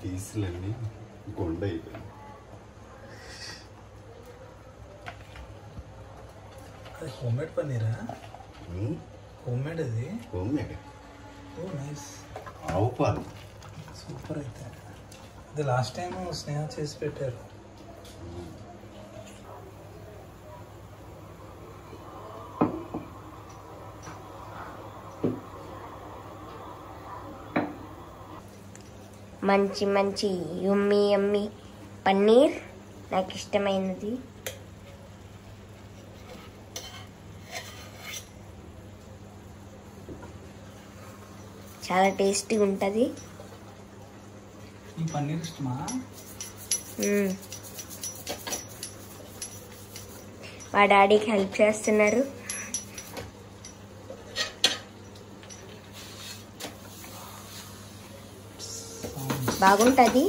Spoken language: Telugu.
పీసులన్నీ గుండ అయిపోయింది అది హోమ్ మేడ్ పన్నీరా హోమ్ మేడ్ అది హోమ్ మేడ్ ఓ నైస్ ఆవు పాలు సూపర్ అయితే అది లాస్ట్ టైం స్నేహ చేసి పెట్టారు మంచి మంచి యమ్మీ యమ్మీ పన్నీర్ నాకు ఇష్టమైనది చాలా టేస్టీగా ఉంటుంది ఈ పన్నీర్ ఇష్టమా మ్మ్. మా డాడీకి హెల్ప్ చేస్తున్నారు బాగుంటుంది